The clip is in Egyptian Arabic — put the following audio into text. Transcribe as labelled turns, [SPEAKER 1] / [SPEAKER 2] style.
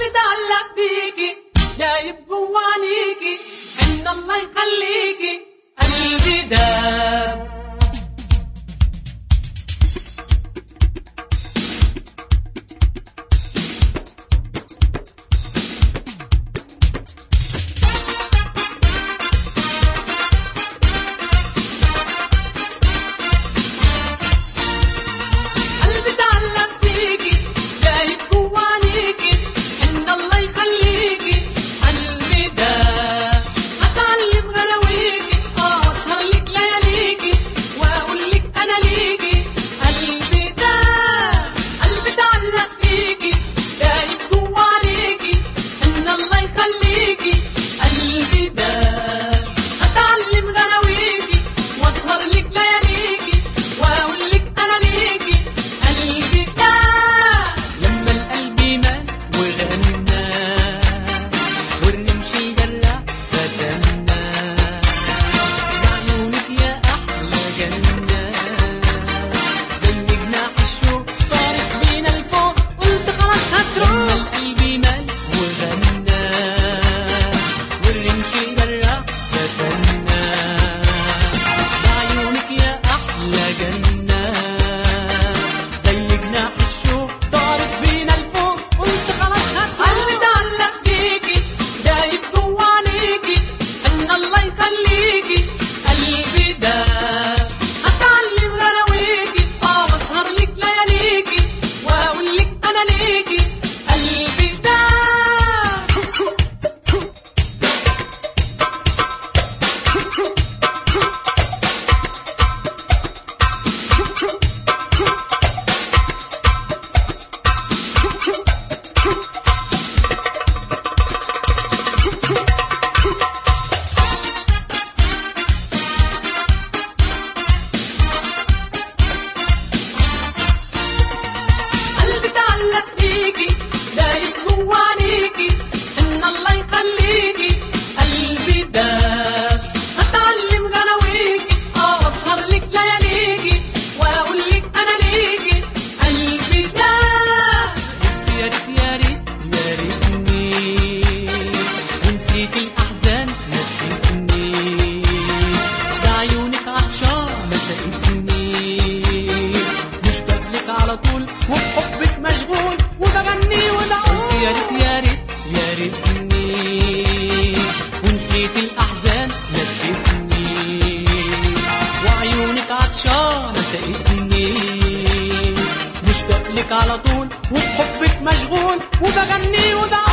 [SPEAKER 1] قلبي تعلق بيكي دايب جوانيكي ان الله يخليكي قلبي داب قلبي تعلق بيكي دايب جوانيكي ان الله يخليكي قلبي ده هتعلم غلاويكي اه اسهر لك لياليكي واقول لك انا ليكي قلبي ده قلبي تعلق بيكي دايب جوانيكي ان الله يخليكي قلبي ده هتعلم غلاويكي واسهر لك لياليكي واقول لك انا ليكي قلبي ده
[SPEAKER 2] لما القلب مات وغنى والرمش جرح فتنا بعيونك يا أحلى جنة زي جناح الشوق طارت بينا لفوق
[SPEAKER 1] قلت خلاص
[SPEAKER 2] لما
[SPEAKER 1] هتروح
[SPEAKER 2] القلب مات وغنى والرمش جرح فتنا بعيونك يا أحلى جنة زي جناح الشوق طارت بينا لفوق قلت خلاص هتروح
[SPEAKER 1] قلبي تعلق بيكي دايب جوانيكي ان الله يخليكي قلبي ده هتعلم غلاويكي اه بسهر لك لياليكي واقول لك انا ليكي قلبي ده قلبي تعلق بيكي دايب جوانيكي ان الله يخليكي قلبي ده هتعلم غلاويكي اه اسهر لك لياليكي واقول لك انا ليكي قلبي ده
[SPEAKER 2] بس يا ريت يا ريت يا ريتني ونسيت الأحزان نسيتني ده عيونك عطشان مسكتني مشتاق لك على طول وبحبك مشغول وبغني وبقول يا ريت يا ريت يا ريتني ونسيت الأحزان نسيتني وعيونك عطشان مسكتني مشتاق لك على طول وبحبك مشغول وبغني وبقول